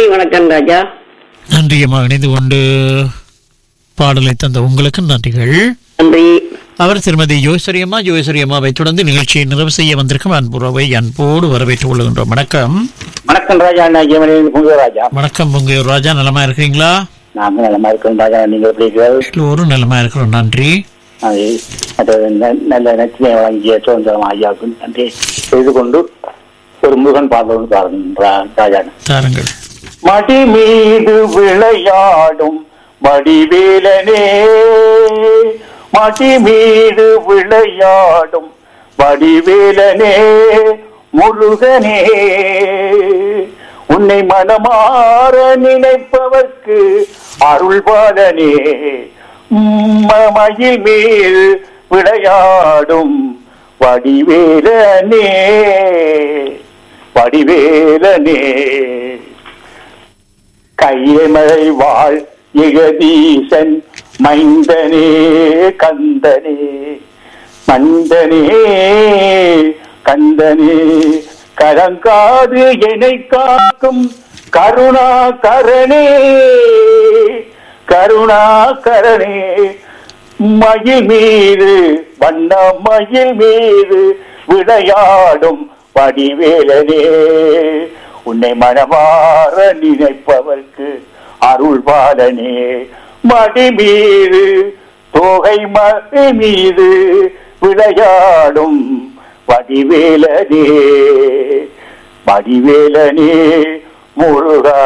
நன்றி வணக்கம் ராஜா நன்றியம்மா இணைந்து கொண்டு பாடலை தந்த உங்களுக்கு நன்றிகள் நன்றி அவர் திருமதி யோசரி அம்மா யோசரி அம்மாவை தொடர்ந்து நிகழ்ச்சியை நிறைவு செய்ய வந்திருக்கும் அன்புறவை அன்போடு வரவேற்றுக் கொள்கின்றோம் வணக்கம் வணக்கம் ராஜா நான் ஜெயமணி புங்க ராஜா வணக்கம் உங்க ராஜா நலமா இருக்கிறீங்களா நாங்க நலமா இருக்கோம் ராஜா நீங்க எப்படி இருக்கிறீர்கள் எல்லோரும் நலமா இருக்கிறோம் நன்றி அது அது ந- நல்ல நச்சினை வழங்கிய சுதந்திரம் ஐயாவுக்கு நன்றி செய்து கொண்டு ஒரு முருகன் பாடல் பாருங்க ராஜா தாருங்கள் மடி மீது விளையாடும் வடிவேலனே மடி மீது விளையாடும் வடிவேலனே முருகனே உன்னை மனமாற நினைப்பவர்க்கு அருள்பாலனே ம- மயில் மேல் விளையாடும் வடிவேலனே வடிவேலனே கையமலை வாழ் ஜெகதீசன் மைந்தனே கந்தனே மந்தனே கந்தனே கலங்காது என்னை காக்கும் கருணாகரனே கருணாகரனே மயில் மீது வண்ண மயில் மீது விளையாடும் வடிவேலனே உன்னை மனமாற நினைப்பவர்க்கு அருள் பாலனே மடி மீது தோகை மடி மீது விளையாடும் வடிவேலனே வடிவேலனே முருகா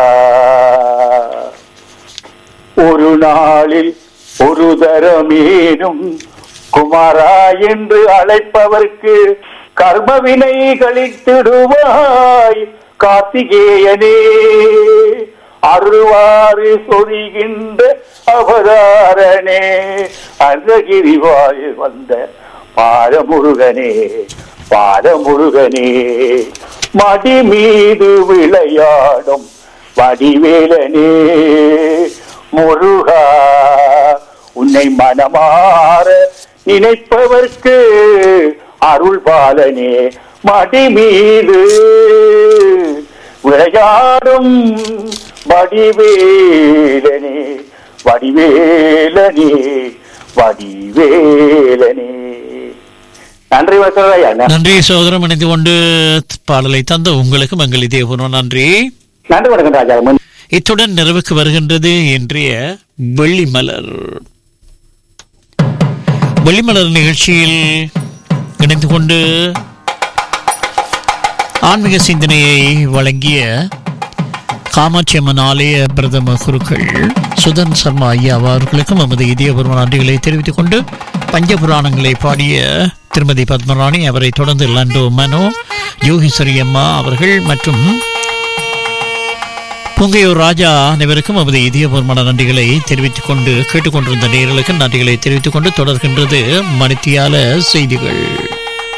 ஒரு நாளில் ஒரு தரமேனும் குமாரா என்று அழைப்பவர்க்கு கர்மவினை கழித்திடுவாய் கார்த்திகேயனே அருள்வாறு சொரிகின்ற அவதாரனே அருகிரிவாய் வந்த பாலமுருகனே பாலமுருகனே மடி மீது விளையாடும் வடிவேலனே முருகா உன்னை மனமாற நினைப்பவர்க்கு அருள் பாலனே மடி மீது விளையாடும் வடிவேலனே வடிவேலனே வடிவேலனே நன்றி வசதையா நன்றி சோதரம் இணைந்து கொண்டு பாடலை தந்த உங்களுக்கு மங்கள் இதேபூர்வம் நன்றி நன்றி வணக்கம் ராஜா முன் இத்துடன் நிறைவுக்கு வருகின்றது இன்றைய வெள்ளிமலர் வெள்ளிமலர் நிகழ்ச்சியில் இணைந்து கொண்டு ஆன்மீக சிந்தனையை வழங்கிய காமாட்சி அம்மன் ஆலய பிரதம குருக்கள் சுதன் சர்மா ஐயா அவர்களுக்கும் நமது இதயபூர்வ நன்றிகளை தெரிவித்துக் கொண்டு பஞ்சபுராணங்களை பாடிய திருமதி பத்மராணி அவரை தொடர்ந்து லண்டோ மனோ யோகேஸ்வரி அம்மா அவர்கள் மற்றும் பொங்கையூர் ராஜா அனைவருக்கும் நமது இதயபூர்வமான நன்றிகளை தெரிவித்துக் கொண்டு கேட்டுக்கொண்டிருந்த நேர்களுக்கு நன்றிகளை தெரிவித்துக் கொண்டு தொடர்கின்றது மணித்தியால செய்திகள்